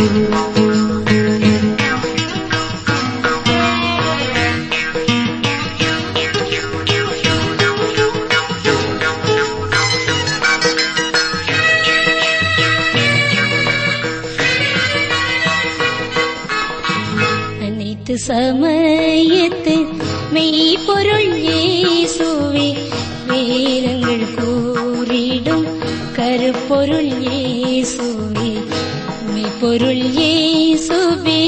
அனைத்து சமயத்து மெய்ப்பொருள் இயேசுவே வேதங்கள் கூறிடும் கருப்பொருள் இயேசுவே மெய்ப்பொருள் இயேசுவே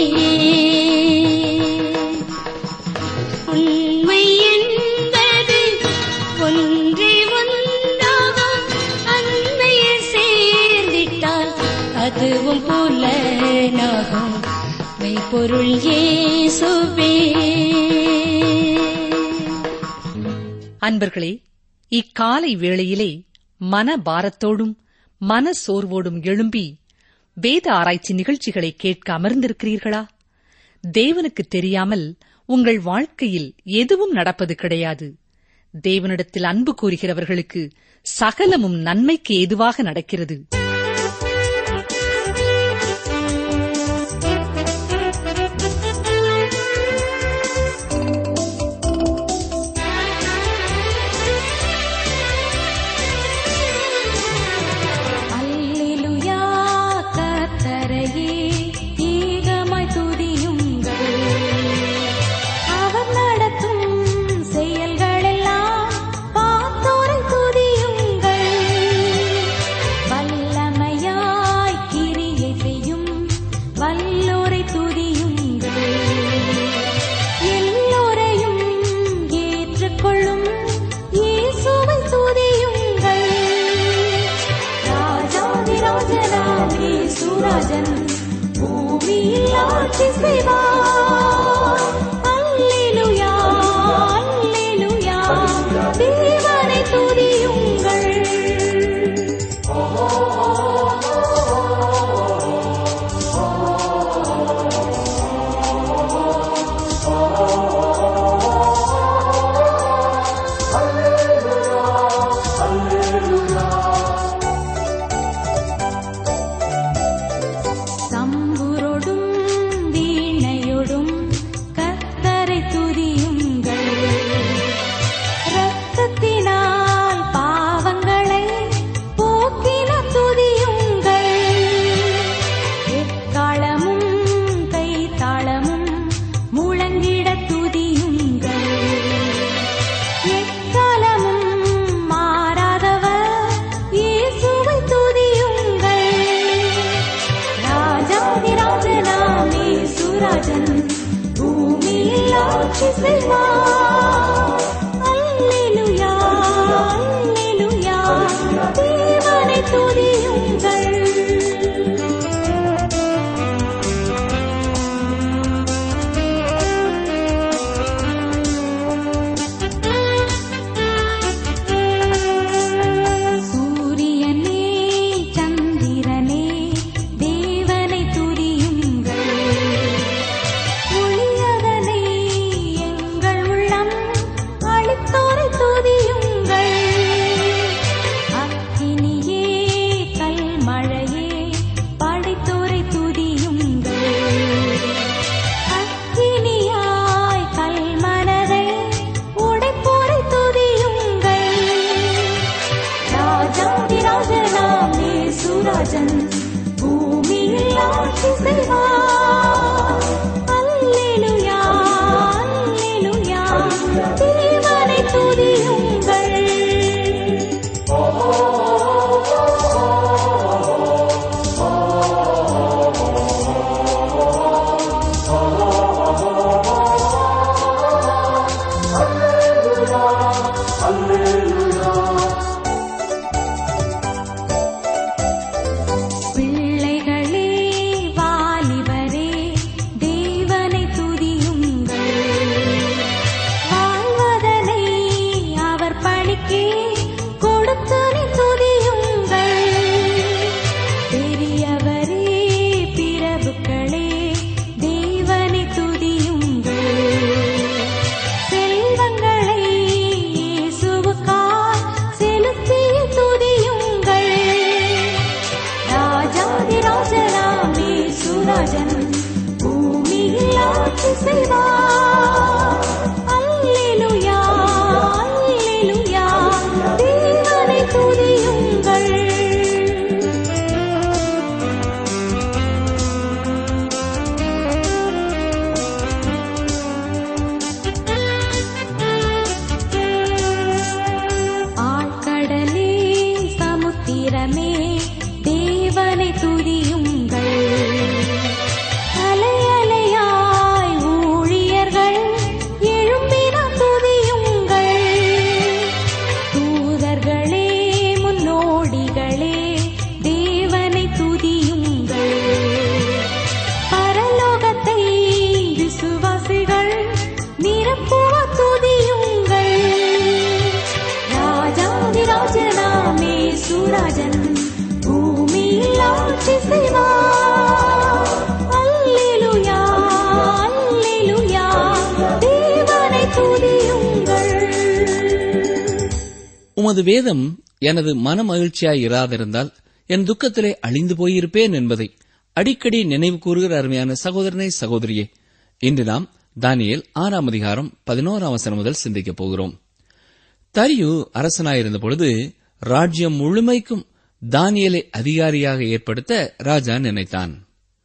உண்மை என்பது ஒன்றே ஒன்றாகும் அன்னையில் சேர்ந்திட்டால் அதுவும் புலனாகும் மெய்ப்பொருள் இயேசுவே அன்பர்களே இக்காலை வேளையிலே மன பாரத்தோடும் மன சோர்வோடும் எழும்பி வேத ஆராய்ச்சி நிகழ்ச்சிகளை கேட்க அமர்ந்திருக்கிறீர்களா தேவனுக்கு தெரியாமல் உங்கள் வாழ்க்கையில் எதுவும் நடப்பது கிடையாது தேவனிடத்தில் அன்பு கூறுகிறவர்களுக்கு சகலமும் நன்மைக்கு ஏதுவாக நடக்கிறது அல்லேலூயா கர்த்தரையே ஏகமாய் துதியுங்கள் அவர் நடத்தும் செயல்களெல்லாம் பார்த்தோரை துதியுங்கள் வல்லமையாய் கிரியை செய்யும் வல்லோரை துதியுங்கள் எல்லோரையும் ஏற்றுக்கொள்ளும் இயேசுவை துதியுங்கள் ராஜாதி ராஜனாமே சுராஜன் பூமியில் ஆட்சி செய்வார் அல்லேலூயா அல்லேலூயா தேவனை துதியுங்கள் தம்புரோடும் வீணையோடும் கத்தரை துதியுங்கள் இரத்தத்தினால் பாவங்களை போக்கின துதியுங்கள் எக்காலமும் கைத்தாளமும் முழங்கிட துதியுங்கள் எக்காலமும் மாறாதவர் இயேசுவை துதியுங்கள் ராஜாதி ராஜனாமே சுராஜன் பூமியில் ஆட்சி செய்வார் அல்லேலூயா அல்லேலூயா தேவனை துதியுங்கள் சூரியனே சந்திரனே தேவனை துதியுங்கள் ஒளியதனை எங்கள் உள்ளம் அளித்தோரை துதியுங்கள் அக்கினியே கல்மழையே படைத்தோரை துதியுங்கள் அக்கினியாய் கல்மனதை உடைப்போரை துதியுங்கள் ராஜாதி ராஜனாமே சுராஜன் பூமியில் ஆட்சி செய்வார் அல்லேலூயா அல்லேலூயா தேவனை துதியுங்கள் பிள்ளைகளே வாலிப சுராஜன் பூமியில் ஆட்சி செய்வார் அல்லேலூயா அல்லேலூயா தேவனை துதியுங்கள் ஆழ்கடலே சமுத்திரமே தேவனை துதியுங்கள் அலை அலையாய் ஊழியர்கள் எழும்பின துதியுங்கள் தூதர்களே முன்னோடிகளே தேவனை துதியுங்கள் பரலோகத்தை விசுவாசிகள் நிரப்புவ துதியுங்கள் ராஜாதிராஜனாமே சுராஜன் பூமியில் ஆட்சி செய்வார் அல்லேலூயா அல்லேலூயா தேவனை துதியுங்கள் உமது வேதம் எனது மன மகிழ்ச்சியாய் இராதிருந்தால் என் துக்கத்திலே அழிந்து போயிருப்பேன் என்பதை அடிக்கடி நினைவு கூறுகிற அருமையான சகோதரனே சகோதரியே இன்று நாம் தானியேல் ஆறாம் அதிகாரம் பதினோராம் வசனம் முதல் சிந்திக்கப் போகிறோம் தரியு அரசனாயிருந்த பொழுது ராஜ்யம் முழுமைக்கும் தானியலை அதிகாரியாக ஏற்படுத்த ராஜா நினைத்தான்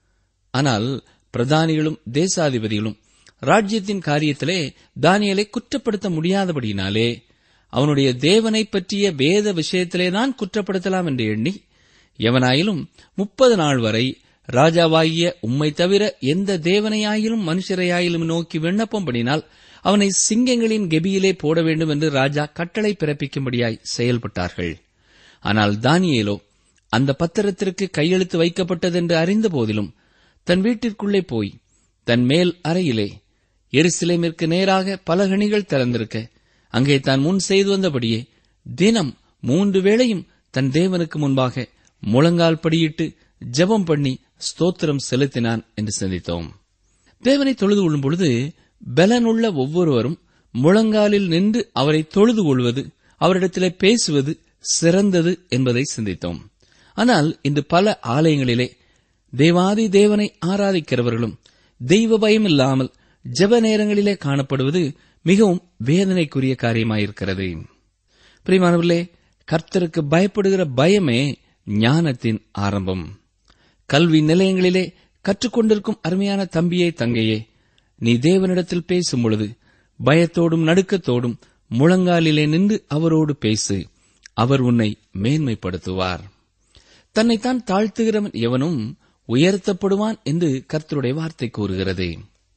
ஆனால் பிரதானிகளும் தேசாதிபதிகளும் ராஜ்யத்தின் காரியத்திலே தானியலை குற்றப்படுத்த முடியாதபடியினாலே அவனுடைய தேவனை பற்றிய வேத விஷயத்திலேதான் குற்றப்படுத்தலாம் என்று எண்ணி எவனாயிலும் முப்பது நாள் வரை ராஜாவாகிய உம்மை தவிர எந்த தேவனையாயிலும் மனுஷரையாயிலும் நோக்கி விண்ணப்பம் பண்ணினால் அவனை சிங்கங்களின் கெபியிலே போட வேண்டும் என்று ராஜா கட்டளை பிறப்பிக்கும்படியாய் செயல்பட்டார்கள் ஆனால் தானியேலோ அந்த பத்திரத்திற்கு கையெழுத்து வைக்கப்பட்டதென்று அறிந்த போதிலும் தன் வீட்டிற்குள்ளே போய் தன் மேல் அறையிலே எருசலேமிற்கு நேராக பலகணிகள் திறந்திருக்க அங்கே தான் முன் செய்து வந்தபடியே தினம் மூன்று வேளையும் தன் தேவனுக்கு முன்பாக முழங்கால் படியிட்டு ஜெபம் பண்ணி ஸ்தோத்திரம் செலுத்தினான் என்று சிந்தித்தோம் தேவனை தொழுது கொள்ளும் பொழுது பலனுள்ள ஒவ்வொருவரும் முழங்காலில் நின்று அவரை தொழுது கொள்வது அவரிடத்திலே பேசுவது சிறந்தது என்பதை சிந்தித்தோம் ஆனால் இன்று பல ஆலயங்களிலே தேவாதி தேவனை ஆராதிக்கிறவர்களும் தெய்வ பயம் இல்லாமல் ஜெப நேரங்களிலே காணப்படுவது மிகவும் வேதனைக்குரிய காரியமாயிருக்கிறது பிரியமானவர்களே கர்த்தருக்கு பயப்படுகிற பயமே ஞானத்தின் ஆரம்பம் கல்வி நிலையங்களிலே கற்றுக்கொண்டிருக்கும் அருமையான தம்பியே தங்கையே நீ தேவனிடத்தில் பேசும் பொழுது பயத்தோடும் நடுக்கத்தோடும் முழங்காலிலே நின்று அவரோடு பேசு அவர் உன்னை மேன்மைப்படுத்துவார் தன்னைத்தான் தாழ்த்துகிறவன் எவனும் உயர்த்தப்படுவான் என்று கர்த்தருடைய வார்த்தை கூறுகிறது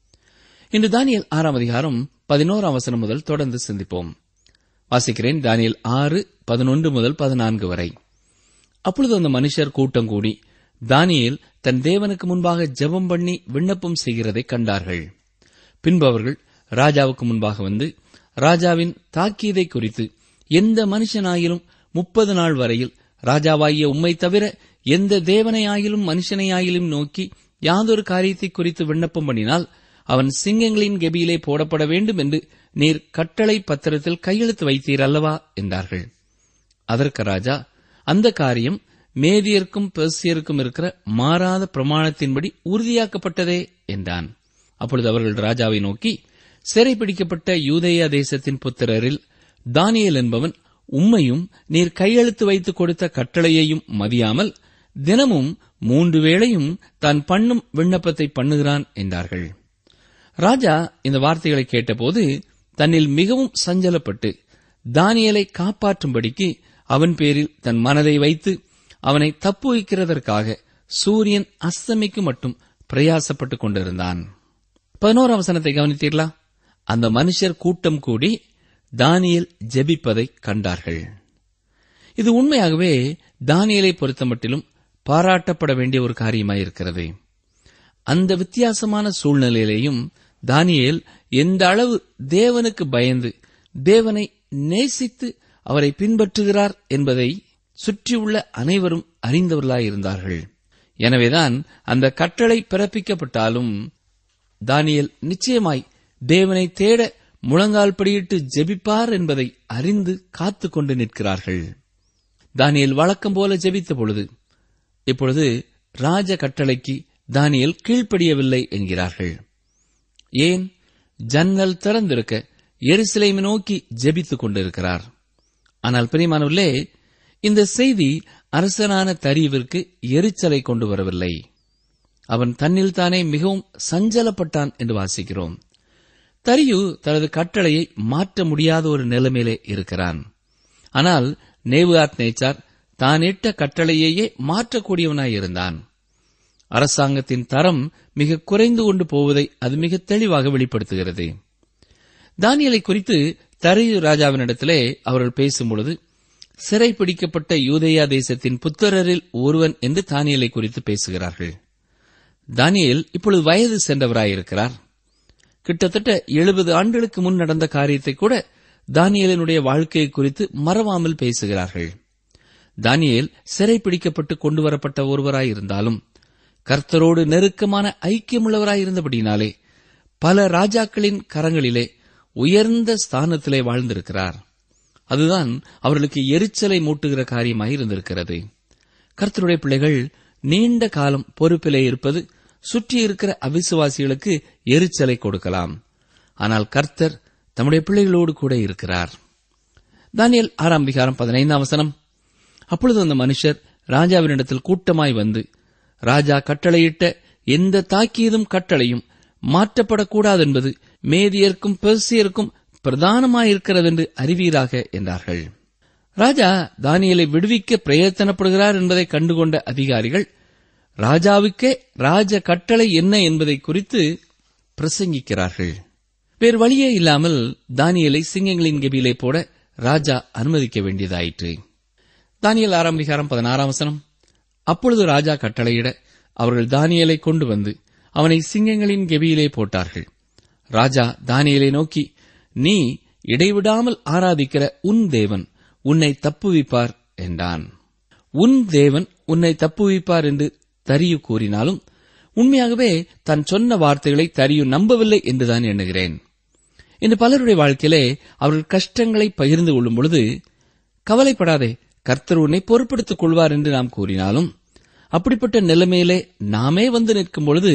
இன்று தானியல் ஆறாம் அதிகாரம் பதினோராம் வசனம் முதல் தொடர்ந்து சிந்திப்போம் வாசிக்கிறேன் தானியல் ஆறு பதினொன்று முதல் பதினான்கு வரை அப்பொழுது அந்த மனுஷர் கூட்டம் கூடி தானியேல் தன் தேவனுக்கு முன்பாக ஜெபம் பண்ணி விண்ணப்பம் செய்கிறதை கண்டார்கள் பின்பு அவர்கள் ராஜாவுக்கு முன்பாக வந்து ராஜாவின் தாக்கீதை குறித்து எந்த மனுஷனாயிலும் முப்பது நாள் வரையில் ராஜாவாகிய உம்மை தவிர எந்த தேவனையாயிலும் மனுஷனையாயிலும் நோக்கி யாதொரு காரியத்தை குறித்து விண்ணப்பம் பண்ணினால் அவன் சிங்கங்களின் கெபியிலே போடப்பட வேண்டும் என்று நீர் கட்டளை பத்திரத்தில் கையெழுத்து வைத்தீர் அல்லவா என்றார்கள் அதற்கு ராஜா அந்த காரியம் மேதியருக்கும் பெர்சியருக்கும் இருக்கிற மாறாத பிரமாணத்தின்படி உறுதியாக்கப்பட்டதே என்றான் அப்பொழுது அவர்கள் ராஜாவை நோக்கி சிறைப்பிடிக்கப்பட்ட யூதேயா தேசத்தின் புத்திரரில் தானியேல் என்பவன் உம்மையும் நீர் கையெழுத்து வைத்துக் கொடுத்த கட்டளையையும் மதியாமல் தினமும் மூன்று வேளையும் தான் பண்ணும் விண்ணப்பத்தை பண்ணுகிறான் என்றார்கள் ராஜா இந்த வார்த்தைகளை கேட்டபோது தன்னில் மிகவும் சஞ்சலப்பட்டு தானியலை காப்பாற்றும்படிக்கு அவன் பேரில் தன் மனதை வைத்து அவனை தப்புவிக்கிறதற்காக சூரியன் அஸ்தமிக்கு மட்டும் பிரயாசப்பட்டுக் கொண்டிருந்தான் பதினோராம் வசனத்தை கவனித்தீர்களா அந்த மனுஷர் கூட்டம் கூடி தானியல் ஜெபிப்பதை கண்டார்கள் இது உண்மையாகவே தானியலை பொறுத்தமட்டிலும் பாராட்டப்பட வேண்டிய ஒரு காரியமாயிருக்கிறது அந்த வித்தியாசமான சூழ்நிலையிலேயும் தானியேல் எந்த அளவு தேவனுக்கு பயந்து தேவனை நேசித்து அவரை பின்பற்றுகிறார் என்பதை சுற்றியுள்ள அனைவரும் அறிந்தவர்களாயிருந்தார்கள் எனவேதான் அந்த கட்டளை பிறப்பிக்கப்பட்டாலும் தானியேல் நிச்சயமாய் தேவனை தேட முழங்கால் படியிட்டு ஜெபிப்பார் என்பதை அறிந்து காத்துக் கொண்டு நிற்கிறார்கள் தானியேல் வழக்கம் போல ஜெபித்த பொழுது இப்பொழுது ராஜ கட்டளைக்கு தானியேல் கீழ்ப்படியவில்லை என்கிறார்கள் ஏன் ஜன்னல் திறந்திருக்க எருசலேமை நோக்கி ஜெபித்துக் கொண்டிருக்கிறார் ஆனால் பிரியமானவர்களே இந்த செய்தி அரசனான தரியவிற்கு எரிச்சலை கொண்டு வரவில்லை அவன் தன்னில் தானே மிகவும் சஞ்சலப்பட்டான் என்று வாசிக்கிறோம் தரியு தனது கட்டளையை மாற்ற முடியாத ஒரு நிலைமையிலே இருக்கிறான் ஆனால் நேவுகாத் நேச்சார் தான் இட்ட கட்டளையையே மாற்றக்கூடியவனாய் இருந்தான் அரசாங்கத்தின் தரம் மிக குறைந்து கொண்டு போவதை அது மிக தெளிவாக வெளிப்படுத்துகிறது தானியலை குறித்து தரையு ராஜாவினிடத்திலே அவர்கள் பேசும்பொழுது சிறை பிடிக்கப்பட்ட யூதேயா தேசத்தின் புத்திரரில் ஒருவன் என்று தானியலை குறித்து பேசுகிறார்கள் தானியேல் இப்பொழுது வயது சென்றவராயிருக்கிறார் கிட்டத்தட்ட எழுபது ஆண்டுகளுக்கு முன் நடந்த காரியத்தை கூட தானியலினுடைய வாழ்க்கையை குறித்து மறவாமல் பேசுகிறார்கள் தானியேல் சிறை பிடிக்கப்பட்டு கொண்டு வரப்பட்ட ஒருவராயிருந்தாலும் கர்த்தரோடு நெருக்கமான ஐக்கியமுள்ளவராயிருந்தபடினாலே பல ராஜாக்களின் கரங்களிலே உயர்ந்த ஸ்தானத்திலே வாழ்ந்திருக்கிறார் அதுதான் அவர்களுக்கு எரிச்சலை மூட்டுகிற காரியமாய் இருந்திருக்கிறது கர்த்தருடைய பிள்ளைகள் நீண்ட காலம் பொறுப்பிலே இருப்பது சுற்றி இருக்கிற அவிசுவாசிகளுக்கு எரிச்சலை கொடுக்கலாம் ஆனால் கர்த்தர் தம்முடைய பிள்ளைகளோடு கூட இருக்கிறார் தானியல் ஆறாம் விகாரம் பதினைந்தாம் வசனம் அப்பொழுது அந்த மனுஷர் ராஜாவினிடத்தில் கூட்டமாய் வந்து ராஜா கட்டளையிட்ட எந்த தாக்கியதும் கட்டளையும் மாற்றப்படக்கூடாது என்பது மேதியர்க்கும் பெர்சியருக்கும் பிரதானமாயிருக்கிறது என்று அறிவீராக என்றார்கள் ராஜா தானியலை விடுவிக்க பிரயத்தனப்படுகிறார் என்பதை கண்டுகொண்ட அதிகாரிகள் ராஜாவுக்கே ராஜ கட்டளை என்ன என்பதை குறித்து பிரசங்கிக்கிறார்கள் வேறு வழியே இல்லாமல் தானியலை சிங்கங்களின் கெபியிலே போட ராஜா அனுமதிக்க வேண்டியதாயிற்று தானியல் ஆரம்பிகாரம் பதினாறாம் வசனம் அப்பொழுது ராஜா கட்டளையிட அவர்கள் தானியலை கொண்டு வந்து அவனை சிங்கங்களின் கெபியிலே போட்டார்கள் ராஜா தானியலை நோக்கி நீ இடைவிடாமல் ஆராதிக்கிற உன் தேவன் உன்னை தப்புவிப்பார் என்றான் உன் தேவன் உன்னை தப்புவிப்பார் என்று தரியு கூறினாலும் உண்மையாகவே தான் சொன்ன வார்த்தைகளை தரியு நம்பவில்லை என்றுதான் எண்ணுகிறேன் இன்று பலருடைய வாழ்க்கையிலே அவர்கள் கஷ்டங்களை பகிர்ந்து கொள்ளும் பொழுது கவலைப்படாதே கர்த்தர் உன்னை பொறுப்படுத்திக் கொள்வார் என்று நாம் கூறினாலும் அப்படிப்பட்ட நிலைமையிலே நாமே வந்து நிற்கும் பொழுது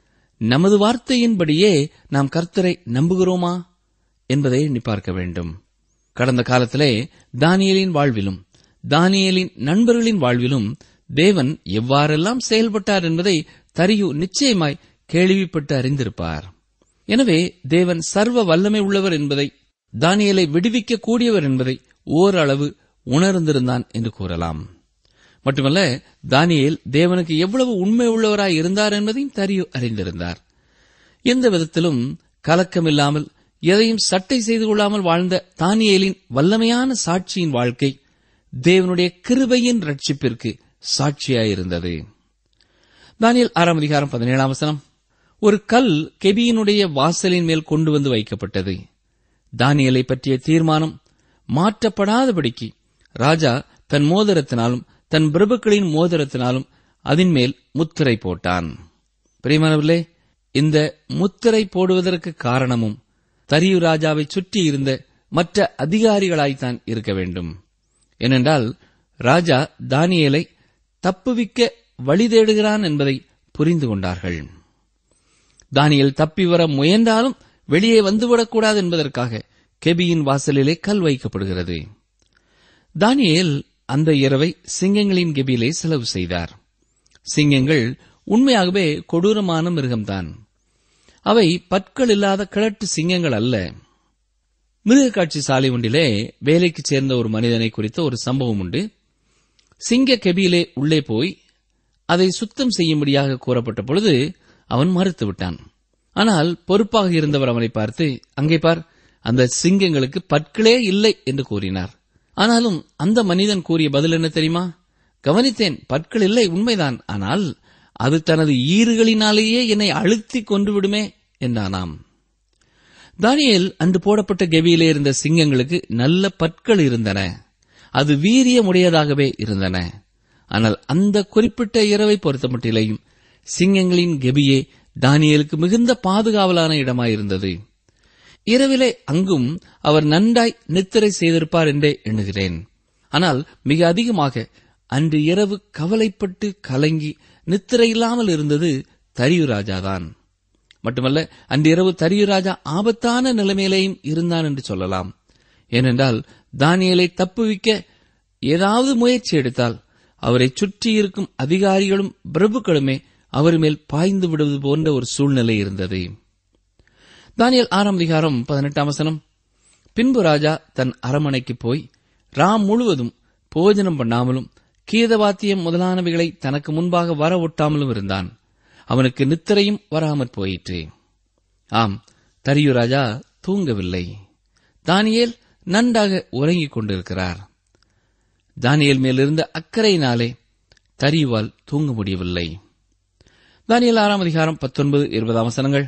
நமது வார்த்தையின்படியே நாம் கர்த்தரை நம்புகிறோமா என்பதை எண்ணி பார்க்க வேண்டும் கடந்த காலத்திலே தானியலின் வாழ்விலும் தானியலின் நண்பர்களின் வாழ்விலும் தேவன் எவ்வாறெல்லாம் செயல்பட்டார் என்பதை தரியு நிச்சயமாய் கேள்விப்பட்டு அறிந்திருப்பார் எனவே தேவன் சர்வ வல்லமை உள்ளவர் என்பதை தானியலை விடுவிக்க கூடியவர் என்பதை ஓரளவு உணர்ந்திருந்தான் என்று கூறலாம் மட்டுமல்ல தானியேல் தேவனுக்கு எவ்வளவு உண்மை உள்ளவராய் இருந்தார் என்பதையும் தரியு அறிந்திருந்தார் எந்த விதத்திலும் கலக்கமில்லாமல் எதையும் சட்டை செய்து கொள்ளாமல் வாழ்ந்த தானியேலின் வல்லமையான சாட்சியின் வாழ்க்கை தேவனுடைய கிருபையின் ரட்சிப்பிற்கு சாட்சியாயிருந்தது தானியல் ஆறாம் அதிகாரம் பதினேழாம் வசனம் ஒரு கல் கெபியினுடைய வாசலின் மேல் கொண்டு வந்து வைக்கப்பட்டது தானியலை பற்றிய தீர்மானம் மாற்றப்படாதபடிக்கு ராஜா தன் மோதிரத்தினாலும் தன் பிரபுக்களின் மோதிரத்தினாலும் அதன் மேல் முத்திரை போட்டான் பிரியமானவர்களே இந்த முத்திரை போடுவதற்கு காரணமும் தரியு ராஜாவை சுற்றி இருந்த மற்ற அதிகாரிகளாய்த்தான் இருக்க வேண்டும் ஏனென்றால் ராஜா தானியேலை தப்புவிக்க வழி தேடுகிறான் என்பதை புரிந்து கொண்டார்கள் தானியல் தப்பி வர முயன்றாலும் வெளியே வந்துவிடக்கூடாது என்பதற்காக கெபியின் வாசலிலே கல் வைக்கப்படுகிறது தானியேல் அந்த இரவை சிங்கங்களின் கெபியிலே செலவு செய்தார் சிங்கங்கள் உண்மையாகவே கொடூரமான மிருகம்தான் அவை பற்கள் இல்லாத கிழட்டு சிங்கங்கள் அல்ல மிருக காட்சி சாலை ஒன்றிலே வேலைக்கு சேர்ந்த ஒரு மனிதனை குறித்த ஒரு சம்பவம் உண்டு சிங்க கெபியிலே உள்ளே போய் அதை சுத்தம் செய்யும்படியாக கூறப்பட்ட பொழுது அவன் மறுத்து விட்டான் ஆனால் பொறுப்பாக இருந்தவர் அவனை பார்த்து அங்கே பார் அந்த சிங்கங்களுக்கு பற்களே இல்லை என்று கூறினார் ஆனாலும் அந்த மனிதன் கூறிய பதில் என்ன தெரியுமா கவனித்தேன் பற்கள் இல்லை உண்மைதான் ஆனால் அது தனது ஈறுகளினாலேயே என்னை அழுத்தி கொண்டு விடுமே என்றானாம் தானியேல் அன்று போடப்பட்ட கெவியிலே இருந்த சிங்கங்களுக்கு நல்ல பற்கள் இருந்தன அது வீரியமுடையதாகவே இருந்தன ஆனால் அந்த குறிப்பிட்ட இரவை பொறுத்தமட்டிலேயும் சிங்கங்களின் கெபியே தானியலுக்கு மிகுந்த பாதுகாவலான இடமாயிருந்தது இரவிலே அங்கும் அவர் நன்றாய் நித்திரை செய்திருப்பார் என்றே எண்ணுகிறேன் ஆனால் மிக அதிகமாக அன்று இரவு கவலைப்பட்டு கலங்கி நித்திரை இல்லாமல் இருந்தது தரியு ராஜாதான் மட்டுமல்ல அன்றிரவு தரியு ராஜா ஆபத்தான நிலைமையிலேயும் இருந்தான் என்று சொல்லலாம் ஏனென்றால் தானியலை தப்புவிக்க ஏதாவது முயற்சி எடுத்தால் அவரை சுற்றி இருக்கும் அதிகாரிகளும் பிரபுக்களுமே அவர் மேல் பாய்ந்து விடுவது போன்ற ஒரு சூழ்நிலை இருந்தது தானியல் ஆறாம் அதிகாரம் பதினெட்டாம் வசனம் பின்பு ராஜா தன் அரமனைக்கு போய் ராம் முழுவதும் போஜனம் பண்ணாமலும் கீதவாத்தியம் முதலானவைகளை தனக்கு முன்பாக வர ஒட்டாமலும் இருந்தான் அவனுக்கு நித்திரையும் வராமற் போயிற்று ஆம் தரியு ராஜா தூங்கவில்லை தானியேல் நன்றாக உறங்கிக் கொண்டிருக்கிறார் தானியேல் மேலிருந்த அக்கறையினாலே தரியுவால் தூங்க முடியவில்லை தானியல் ஆறாம் அதிகாரம் பத்தொன்பது இருபதாம் வசனங்கள்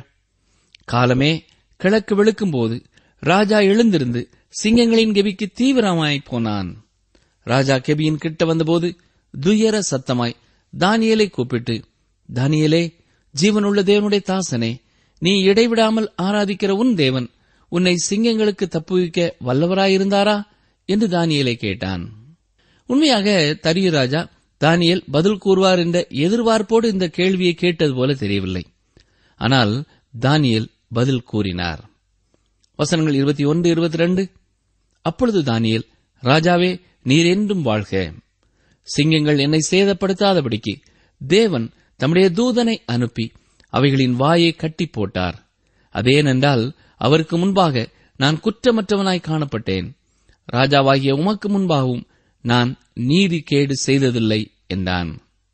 காலமே கிழக்கு வெளுக்கும் போது ராஜா எழுந்திருந்து சிங்கங்களின் கெபிக்கு தீவிரமாய் போனான் ராஜா கெபியின் கிட்ட வந்தபோது துயர சத்தமாய் தானியேலை கூப்பிட்டு தானியேலே ஜீவனுள்ள தேவனுடைய தாசனே நீ இடைவிடாமல் ஆராதிக்கிற உன் தேவன் உன்னை சிங்கங்களுக்கு தப்புவிக்க வல்லவராயிருந்தாரா என்று தானியேலை கேட்டான் உண்மையாக தரியு ராஜா தானியேல் பதில் கூறுவார் என்ற எதிர்பார்ப்போடு இந்த கேள்வியை கேட்டது போல தெரியவில்லை ஆனால் தானியேல் பதில் கூறினார் வசனங்கள் இருபத்தி ஒன்று இருபத்தி ரெண்டு அப்பொழுது தானியேல் ராஜாவே நீர் என்றும் வாழ்க சிங்கங்கள் என்னை சேதப்படுத்தாதபடிக்கு தேவன் தம்முடைய தூதனை அனுப்பி அவைகளின் வாயை கட்டி போட்டார் அதேனென்றால் அவருக்கு முன்பாக நான் குற்றமற்றவனாய் காணப்பட்டேன் ராஜாவாகிய உமக்கு முன்பாகவும் நான் நீதி கேடு செய்ததில்லை என்றான்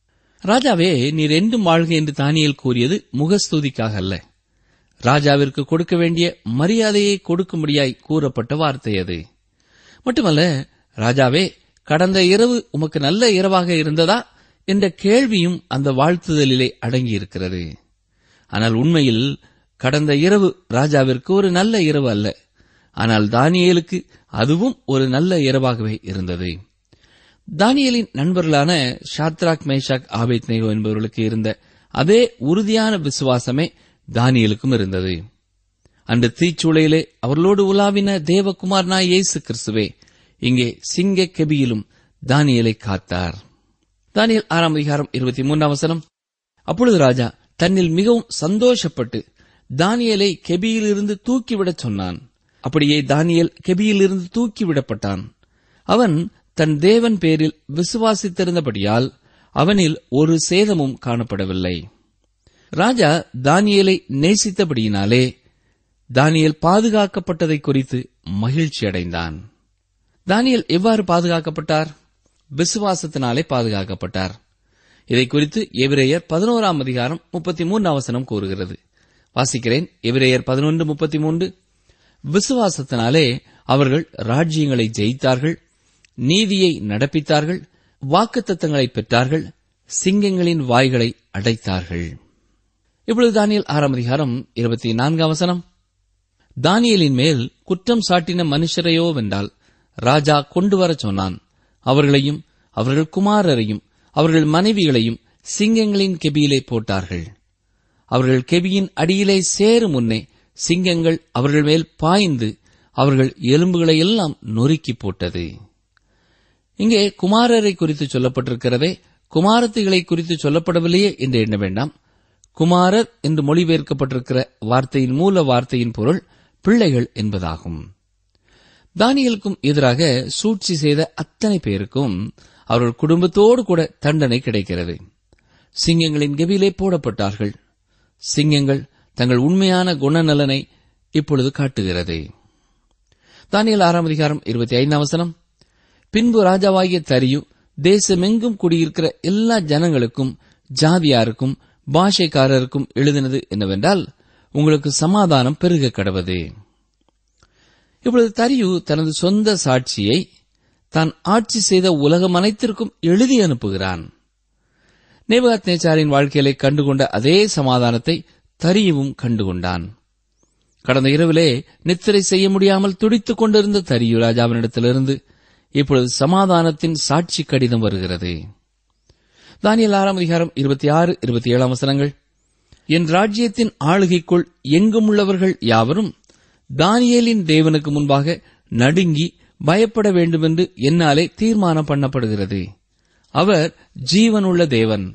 ராஜாவே நீர் என்றும் வாழ்க என்று தானியேல் கூறியது முகஸ்துதிக்காக அல்ல ராஜாவிற்கு கொடுக்க வேண்டிய மரியாதையை கொடுக்கும்படியாய் கூறப்பட்ட வார்த்தை அது மட்டுமல்ல ராஜாவே கடந்த இரவு உமக்கு நல்ல இரவாக இருந்ததா என்ற கேள்வியும் அந்த வாழ்த்துதலிலே அடங்கியிருக்கிறது ஆனால் உண்மையில் கடந்த இரவு ராஜாவிற்கு ஒரு நல்ல இரவு அல்ல ஆனால் தானியேலுக்கு அதுவும் ஒரு நல்ல இரவாகவே இருந்தது தானியலின் நண்பர்களான ஷாத்ராக் மேஷாக் ஆபேத் நேகோ என்பவர்களுக்கு இருந்த அதே உறுதியான விசுவாசமே தானியலுக்கும் இருந்தது அன்று தீச்சூளையிலே அவர்களோடு உலாவின தேவகுமாரனாய் இயேசு கிறிஸ்துவே இங்கே சிங்க கெபியிலும் தானியலை காத்தார் தானியல் ஆறாம் அதிகாரம் இருபத்தி மூன்றாம் வசனம் அப்பொழுது ராஜா தன்னில் மிகவும் சந்தோஷப்பட்டு தானியலை கெபியிலிருந்து தூக்கிவிடச் சொன்னான் அப்படியே தானியல் கெபியிலிருந்து தூக்கிவிடப்பட்டான் அவன் தன் தேவன் பேரில் விசுவாசித்திருந்தபடியால் அவனில் ஒரு சேதமும் காணப்படவில்லை ராஜா தானியலை நேசித்தபடியினாலே தானியல் பாதுகாக்கப்பட்டதை குறித்து மகிழ்ச்சி அடைந்தான் தானியல் எவ்வாறு பாதுகாக்கப்பட்டார் விசுவாசத்தினாலே பாதுகாக்கப்பட்டார் இதை குறித்து எபிரேயர் பதினோராம் அதிகாரம் முப்பத்தி மூன்றாம் வசனம் கூறுகிறது வாசிக்கிறேன் எபிரேயர் பதினொன்று முப்பத்தி மூன்று விசுவாசத்தினாலே அவர்கள் ராஜ்யங்களை ஜெயித்தார்கள் நீதியை நடப்பித்தார்கள் வாக்குத்தத்தங்களை பெற்றார்கள் சிங்கங்களின் வாய்களை அடைத்தார்கள் இப்பொழுது தானியல் ஆறாம் அதிகாரம் இருபத்தி நான்காம் வசனம் தானியலின் மேல் குற்றம் சாட்டின மனுஷரையோ வென்றால் ராஜா கொண்டு வரச் சொன்னான் அவர்களையும் அவர்கள் குமாரரையும் அவர்கள் மனைவிகளையும் சிங்கங்களின் கெபியிலே போட்டார்கள் அவர்கள் கெபியின் அடியிலே சேரும் முன்னே சிங்கங்கள் அவர்கள் மேல் பாய்ந்து அவர்கள் எலும்புகளை எல்லாம் நொறுக்கி போட்டது இங்கே குமாரரை குறித்து சொல்லப்பட்டிருக்கிறதே குமாரத்திகளை குறித்து சொல்லப்படவில்லையே என்று எண்ண வேண்டாம் குமாரர் என்று மொழிபெயர்க்கப்பட்டிருக்கிற வார்த்தையின் மூல வார்த்தையின் பொருள் பிள்ளைகள் என்பதாகும் தானியலுக்கும் எதிராக சூழ்ச்சி செய்த அத்தனை பேருக்கும் அவர்கள் குடும்பத்தோடு கூட தண்டனை கிடைக்கிறது சிங்கங்களின் கெபியிலே போடப்பட்டார்கள் சிங்கங்கள் தங்கள் உண்மையான குணநலனை இப்பொழுது காட்டுகிறது தானியல் ஆறாம் அதிகாரம் இருபத்தி ஐந்தாம் வசனம் பின்பு ராஜாவாகிய தரியு தேசமெங்கும் குடியிருக்கிற எல்லா ஜனங்களுக்கும் ஜாதியாருக்கும் பாஷைக்காரருக்கும் எழுதினது என்னவென்றால் உங்களுக்கு சமாதானம் பெருக கடவது இப்பொழுது தரியு தனது சொந்த சாட்சியை தான் ஆட்சி செய்த உலகம் அனைத்திற்கும் எழுதி அனுப்புகிறான் நேபகாத் நேச்சாரின் வாழ்க்கையிலே கண்டுகொண்ட அதே சமாதானத்தை தரியுவும் கண்டுகொண்டான் கடந்த இரவிலே நித்திரை செய்ய முடியாமல் துடித்துக் கொண்டிருந்த தரியு ராஜாவினிடத்திலிருந்து இப்பொழுது சமாதானத்தின் சாட்சி கடிதம் வருகிறது தானியல் ஆறாம் அதிகாரம் இருபத்தி ஆறு இருபத்தி ஏழாம் வசனங்கள் என் ராஜ்யத்தின் ஆளுகைக்குள் எங்கும் உள்ளவர்கள் யாவரும் தானியேலின் தேவனுக்கு முன்பாக நடுங்கி பயப்பட வேண்டுமென்று என்னாலே தீர்மானம் பண்ணப்படுகிறது அவர் ஜீவனுள்ள தேவன்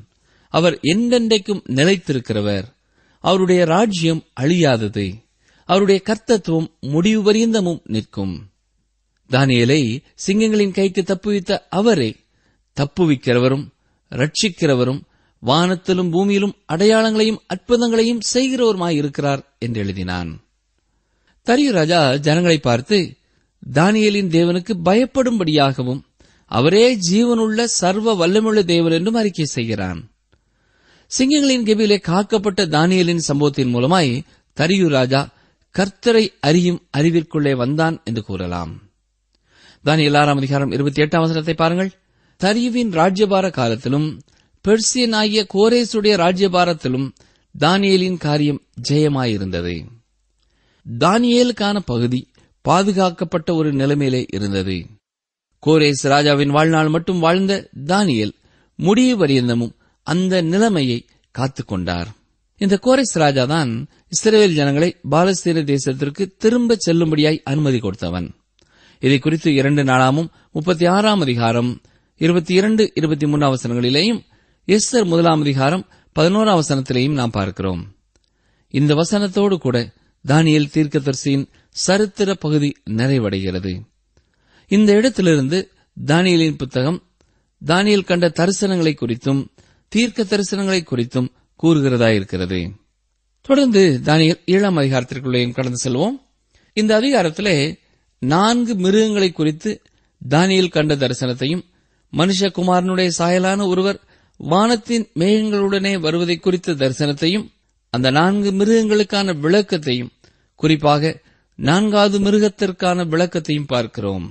அவர் என்றென்றைக்கும் நிலைத்திருக்கிறவர் அவருடைய ராஜ்யம் அழியாதது அவருடைய கர்த்தத்துவம் முடிவு பரியந்தமும் நிற்கும் தானியலை சிங்கங்களின் கைக்கு தப்புவித்த அவரே தப்புவிக்கிறவரும் ரட்சிக்கிறவரும் வானத்திலும் பூமியிலும் அடையாளங்களையும் அற்புதங்களையும் செய்கிறவருமாயிருக்கிறார் என்று எழுதினான் தரியு ராஜா ஜனங்களை பார்த்து தானியலின் தேவனுக்கு பயப்படும்படியாகவும் அவரே ஜீவனுள்ள சர்வ வல்லமுள்ள தேவன் என்றும் அறிக்கை செய்கிறான் சிங்கங்களின் கெபியிலே காக்கப்பட்ட தானியலின் சம்பவத்தின் மூலமாய் தரியு ராஜா கர்த்தரை அறியும் அறிவிற்குள்ளே வந்தான் என்று கூறலாம் தானியல் ஆறாம் அதிகாரம் இருபத்தி எட்டாம் வசனத்தை பாருங்கள் தரியுவின் ராஜ்யபார காலத்திலும் பெர்சியனாகிய கோரேசுடைய ராஜ்யபாரத்திலும் தானியேலின் காரியம் ஜெயமாயிருந்தது தானியேலுக்கான பகுதி பாதுகாக்கப்பட்ட ஒரு நிலைமையிலே இருந்தது கோரேஸ் ராஜாவின் வாழ்நாள் மட்டும் வாழ்ந்த தானியேல் முடிவு பரியந்தமும் அந்த நிலைமையை காத்துக்கொண்டார் இந்த கோரேஸ் ராஜாதான் இஸ்ரேல் ஜனங்களை பாலஸ்தீன தேசத்திற்கு திரும்ப செல்லும்படியாய் அனுமதி கொடுத்தவன் இதை குறித்து இரண்டு நாளாமும் முப்பத்தி ஆறாம் அதிகாரம் இருபத்தி இரண்டு இருபத்தி மூன்றாம் வசனங்களிலேயும் எஸ்தர் முதலாம் அதிகாரம் பதினோராம் வசனத்திலேயும் நாம் பார்க்கிறோம் இந்த வசனத்தோடு கூட தானியல் தீர்க்கதரிசியின் சரித்திர பகுதி நிறைவடைகிறது இந்த இடத்திலிருந்து தானியலின் புத்தகம் தானியல் கண்ட தரிசனங்களை குறித்தும் தீர்க்க தரிசனங்களை குறித்தும் கூறுகிறதாயிருக்கிறது தொடர்ந்து தானியல் ஏழாம் அதிகாரத்திற்குள்ளேயும் கடந்து செல்வோம் இந்த அதிகாரத்திலே நான்கு மிருகங்களை குறித்து தானியல் கண்ட தரிசனத்தையும் மனுஷகுமாரனுடைய சாயலான ஒருவர் வானத்தின் மேகங்களுடனே வருவதை குறித்த தரிசனத்தையும் அந்த நான்கு மிருகங்களுக்கான விளக்கத்தையும் குறிப்பாக நான்காவது மிருகத்திற்கான விளக்கத்தையும் பார்க்கிறோம்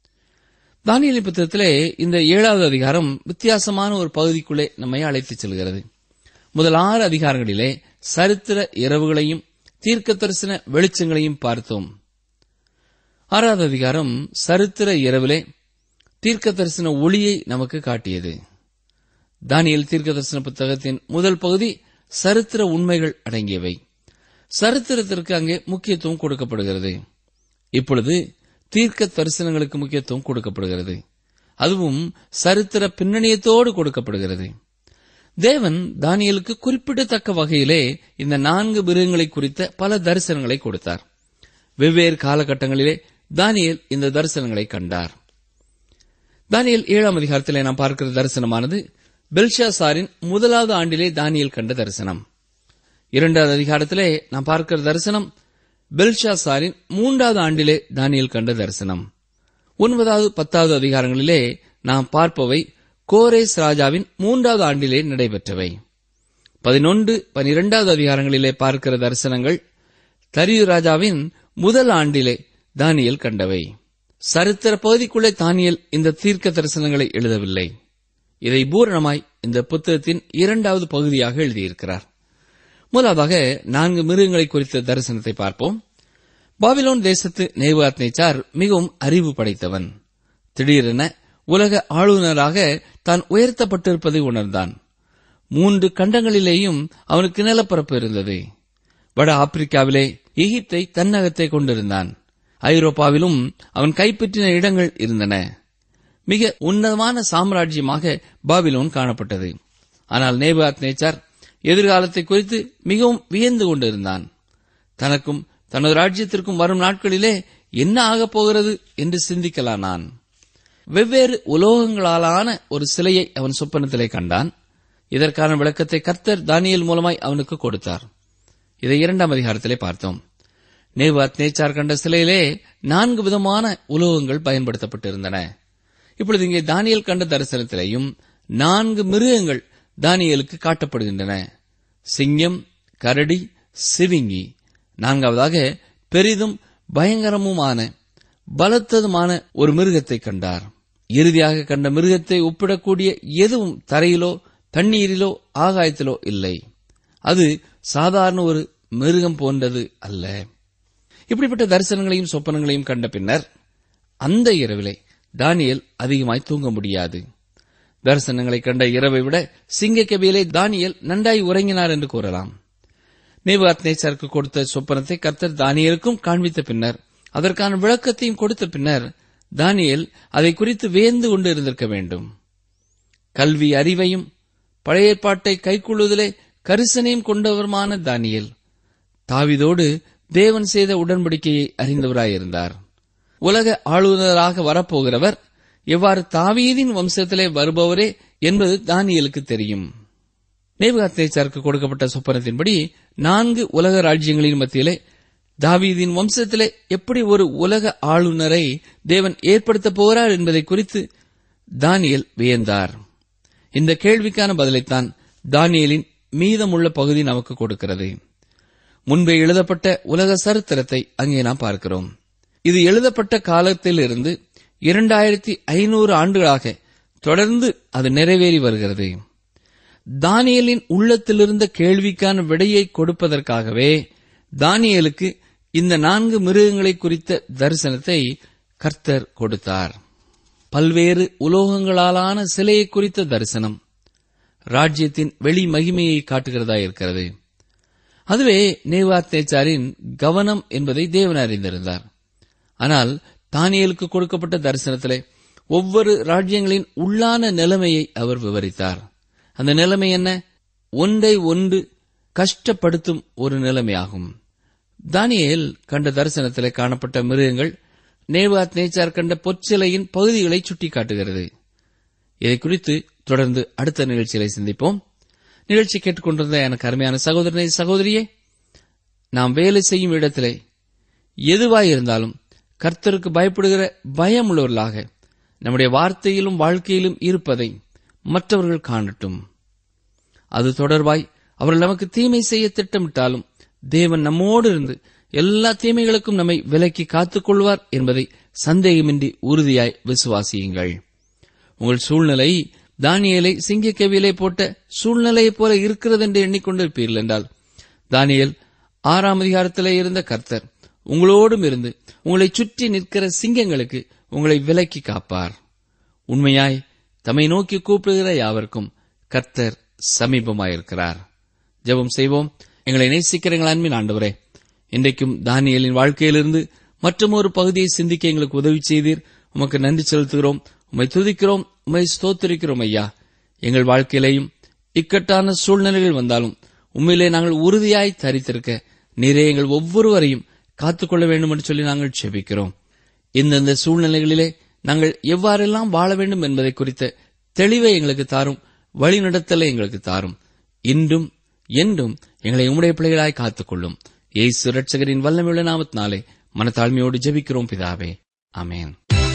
தானியலி புத்தகத்திலே இந்த ஏழாவது அதிகாரம் வித்தியாசமான ஒரு பகுதிக்குள்ளே நம்மை அழைத்துச் செல்கிறது முதல் ஆறு அதிகாரங்களிலே சரித்திர இரவுகளையும் தீர்க்க தரிசன வெளிச்சங்களையும் பார்த்தோம் ஆறாவது அதிகாரம் சரித்திர இரவிலே தீர்க்க தரிசன ஒளியை நமக்கு காட்டியது தானியல் தீர்க்க தரிசன புத்தகத்தின் முதல் பகுதி சரித்திர உண்மைகள் அடங்கியவை சரித்திரத்திற்கு அங்கே முக்கியத்துவம் கொடுக்கப்படுகிறது இப்பொழுது தீர்க்க தரிசனங்களுக்கு முக்கியத்துவம் கொடுக்கப்படுகிறது அதுவும் சரித்திர பின்னணியத்தோடு கொடுக்கப்படுகிறது தேவன் தானியலுக்கு குறிப்பிடத்தக்க வகையிலே இந்த நான்கு மிருகங்களை குறித்த பல தரிசனங்களை கொடுத்தார் வெவ்வேறு காலகட்டங்களிலே தானியல் இந்த தரிசனங்களை கண்டார் தானியல் ஏழாம் அதிகாரத்திலே நாம் பார்க்கிற தரிசனமானது பெல்ஷாசாரின் முதலாவது ஆண்டிலே தானியல் கண்ட தரிசனம் இரண்டாவது அதிகாரத்திலே நாம் பார்க்கிற தரிசனம் பெல்ஷாசாரின் மூன்றாவது ஆண்டிலே தானியல் கண்ட தரிசனம் ஒன்பதாவது பத்தாவது அதிகாரங்களிலே நாம் பார்ப்பவை கோரேஸ் ராஜாவின் மூன்றாவது ஆண்டிலே நடைபெற்றவை பதினொன்று பனிரெண்டாவது அதிகாரங்களிலே பார்க்கிற தரிசனங்கள் தரியு ராஜாவின் முதல் ஆண்டிலே தானியல் கண்டவை சரித்திர பகுதிக்குள்ளே தானியல் இந்த தீர்க்க தரிசனங்களை எழுதவில்லை இதை பூரணமாய் இந்த புத்தகத்தின் இரண்டாவது பகுதியாக எழுதியிருக்கிறார் முதலாவதாக நான்கு மிருகங்களை குறித்த தரிசனத்தை பார்ப்போம் பாபிலோன் தேசத்து நேவாத் நேச்சார் மிகவும் அறிவு படைத்தவன் திடீரென உலக ஆளுநராக தான் உயர்த்தப்பட்டிருப்பதை உணர்ந்தான் மூன்று கண்டங்களிலேயும் அவனுக்கு நிலப்பரப்பு இருந்தது வட ஆப்பிரிக்காவிலே எகிப்தை தன்னகத்தை கொண்டிருந்தான் ஐரோப்பாவிலும் அவன் கைப்பற்றின இடங்கள் இருந்தன மிக உன்னதமான சாம்ராஜ்யமாக பாபிலோன் காணப்பட்டது ஆனால் நேபாத் நேச்சார் எதிர்காலத்தை குறித்து மிகவும் வியந்து கொண்டிருந்தான் தனக்கும் தனது ராஜ்யத்திற்கும் வரும் நாட்களிலே என்ன ஆகப் போகிறது என்று சிந்திக்கலானான் வெவ்வேறு உலோகங்களாலான ஒரு சிலையை அவன் சொப்பனத்திலே கண்டான் இதற்கான விளக்கத்தை கர்த்தர் தானியல் மூலமாய் அவனுக்கு கொடுத்தார் இதை இரண்டாம் அதிகாரத்திலே பார்த்தோம் நேவாத் நேச்சார் கண்ட சிலையிலே நான்கு விதமான உலோகங்கள் பயன்படுத்தப்பட்டிருந்தன இப்பொழுது இங்கே தானியல் கண்ட தரிசனத்திலேயும் நான்கு மிருகங்கள் தானியலுக்கு காட்டப்படுகின்றன சிங்கம் கரடி சிவிங்கி நான்காவதாக பெரிதும் பயங்கரமுமான பலத்ததுமான ஒரு மிருகத்தை கண்டார் இறுதியாக கண்ட மிருகத்தை ஒப்பிடக்கூடிய எதுவும் தரையிலோ தண்ணீரிலோ ஆகாயத்திலோ இல்லை அது சாதாரண ஒரு மிருகம் போன்றது அல்ல இப்படிப்பட்ட தரிசனங்களையும் சொப்பனங்களையும் கண்ட பின்னர் அந்த இரவிலே தானியல் அதிகமாய் தூங்க முடியாது தரிசனங்களை கண்ட இரவை விட சிங்கக்கபியிலே தானியல் நன்றாய் உறங்கினார் என்று கூறலாம் நேபாத் நேச்சருக்கு கொடுத்த சொப்பனத்தை கர்த்தர் தானியலுக்கும் காண்பித்த பின்னர் அதற்கான விளக்கத்தையும் கொடுத்த பின்னர் தானியல் அதை குறித்து வேந்து கொண்டு இருந்திருக்க வேண்டும் கல்வி அறிவையும் பழைய ஏற்பாட்டை கைக்கொள்ளுதலே கரிசனையும் கொண்டவருமான தானியேல் தாவிதோடு தேவன் செய்த உடன்படிக்கையை அறிந்தவராயிருந்தார் உலக ஆளுநராக வரப்போகிறவர் எவ்வாறு தாவீதின் வம்சத்திலே வருபவரே என்பது தானியலுக்கு தெரியும் நேபுகாத்நேச்சாருக்கு கொடுக்கப்பட்ட சொப்பனத்தின்படி நான்கு உலக ராஜ்யங்களின் மத்தியிலே தாவீதின் வம்சத்திலே எப்படி ஒரு உலக ஆளுநரை தேவன் ஏற்படுத்தப் போகிறார் என்பதை குறித்து தானியல் வியந்தார் இந்த கேள்விக்கான பதிலைத்தான் தானியலின் மீதமுள்ள பகுதி நமக்கு கொடுக்கிறது முன்பே எழுதப்பட்ட உலக சரித்திரத்தை அங்கே நாம் பார்க்கிறோம் இது எழுதப்பட்ட காலத்திலிருந்து இரண்டாயிரத்தி ஐநூறு ஆண்டுகளாக தொடர்ந்து அது நிறைவேறி வருகிறது தானியலின் உள்ளத்திலிருந்த கேள்விக்கான விடையை கொடுப்பதற்காகவே தானியலுக்கு இந்த நான்கு மிருகங்களை குறித்த தரிசனத்தை கர்த்தர் கொடுத்தார் பல்வேறு உலோகங்களாலான சிலையை குறித்த தரிசனம் ராஜ்யத்தின் வெளி மகிமையை காட்டுகிறதா இருக்கிறது அதுவே நேவாத்தேச்சாரின் கவனம் என்பதை தேவன் அறிந்திருந்தார் ஆனால் தானியலுக்கு கொடுக்கப்பட்ட தரிசனத்திலே ஒவ்வொரு ராஜ்யங்களின் உள்ளான நிலைமையை அவர் விவரித்தார் அந்த நிலைமை என்ன ஒன்றை ஒன்று கஷ்டப்படுத்தும் ஒரு நிலைமையாகும் தானியேல் கண்ட தரிசனத்திலே காணப்பட்ட மிருகங்கள் நேவாத் நேச்சார் கண்ட பொற்சிலையின் பகுதிகளை சுட்டிக்காட்டுகிறது இதை குறித்து தொடர்ந்து அடுத்த நிகழ்ச்சிகளை சிந்திப்போம் நிகழ்ச்சி கேட்டுக்கொண்டிருந்த எனக்கு அருமையான சகோதரனை சகோதரியே நாம் வேலை செய்யும் இடத்திலே எதுவாயிருந்தாலும் கர்த்தருக்கு பயப்படுகிற பயமுள்ளவர்களாக நம்முடைய வார்த்தையிலும் வாழ்க்கையிலும் இருப்பதை மற்றவர்கள் காணட்டும் அது தொடர்பாய் அவர்கள் நமக்கு தீமை செய்ய திட்டமிட்டாலும் தேவன் நம்மோடு இருந்து எல்லா தீமைகளுக்கும் நம்மை விலக்கி காத்துக் கொள்வார் என்பதை சந்தேகமின்றி உறுதியாய் விசுவாசியுங்கள் உங்கள் சூழ்நிலை தானியலை சிங்கக்கவியிலே போட்ட சூழ்நிலையைப் போல இருக்கிறது என்று எண்ணிக்கொண்டிருப்பீர்கள் என்றால் தானியல் ஆறாம் அதிகாரத்திலே இருந்த கர்த்தர் உங்களோடும் இருந்து உங்களை சுற்றி நிற்கிற சிங்கங்களுக்கு உங்களை விலக்கி காப்பார் உண்மையாய் தம்மை நோக்கி கூப்பிடுகிற யாவருக்கும் கர்த்தர் சமீபமாயிருக்கிறார் ஜெபம் செய்வோம் எங்களை நேசிக்கிற எங்கள் அன்பின் ஆண்டவரே இன்றைக்கும் தானியலின் வாழ்க்கையிலிருந்து மற்றும் ஒரு பகுதியை சிந்திக்க எங்களுக்கு உதவி செய்தீர் உமக்கு நன்றி செலுத்துகிறோம் உம்மை துதிக்கிறோம் உம்மை ஸ்தோத்திரிக்கிறோம் ஐயா எங்கள் வாழ்க்கையிலேயும் இக்கட்டான சூழ்நிலைகள் வந்தாலும் உண்மையிலே நாங்கள் உறுதியாய் தரித்திருக்க நீரே எங்கள் ஒவ்வொருவரையும் காத்துக்கொள்ள வேண்டும் என்று சொல்லி நாங்கள் செபிக்கிறோம் இந்தந்த சூழ்நிலைகளிலே நாங்கள் எவ்வாறெல்லாம் வாழ வேண்டும் என்பதை குறித்த தெளிவை எங்களுக்கு தாரும் வழிநடத்தலை எங்களுக்கு தாரும் இன்றும் என்றும் எங்களை உம்முடைய பிள்ளைகளாய் காத்துக்கொள்ளும் ஏசு ரட்சகரின் வல்லமையுள்ள நாமத்தினாலே மனத்தாழ்மையோடு ஜெபிக்கிறோம் பிதாவே அமேன்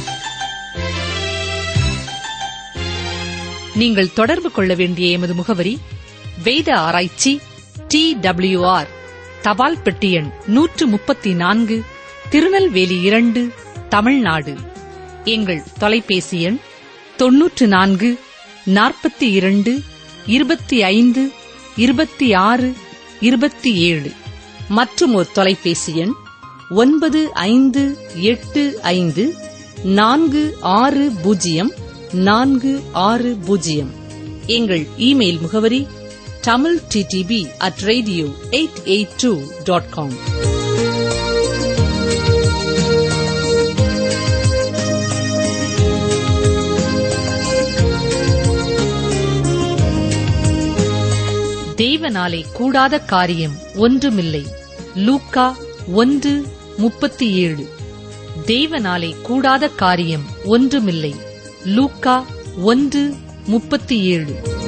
நீங்கள் தொடர்பு கொள்ள வேண்டிய எமது முகவரி வேத ஆராய்ச்சி டி ஆர் தபால் பெட்டி எண் நூற்று முப்பத்தி நான்கு திருநெல்வேலி இரண்டு தமிழ்நாடு எங்கள் தொலைபேசி எண் தொன்னூற்று நான்கு நாற்பத்தி இரண்டு இருபத்தி ஐந்து இருபத்தி ஆறு இருபத்தி ஏழு மற்றும் ஒரு தொலைபேசி எண் ஒன்பது ஐந்து எட்டு ஐந்து நான்கு ஆறு பூஜ்ஜியம் நான்கு ஆறு பூஜ்ஜியம் எங்கள் இமெயில் முகவரி Tamil DTP at radio eight eight two dot com தேவனாலே கூடாத காரியம் ஒன்றுமில்லை லூக்கா ஒன்று முப்பத்தி ஏழு தேவனாலே கூடாத காரியம் ஒன்றுமில்லை லூக்கா ஒன்று முப்பத்தி ஏழு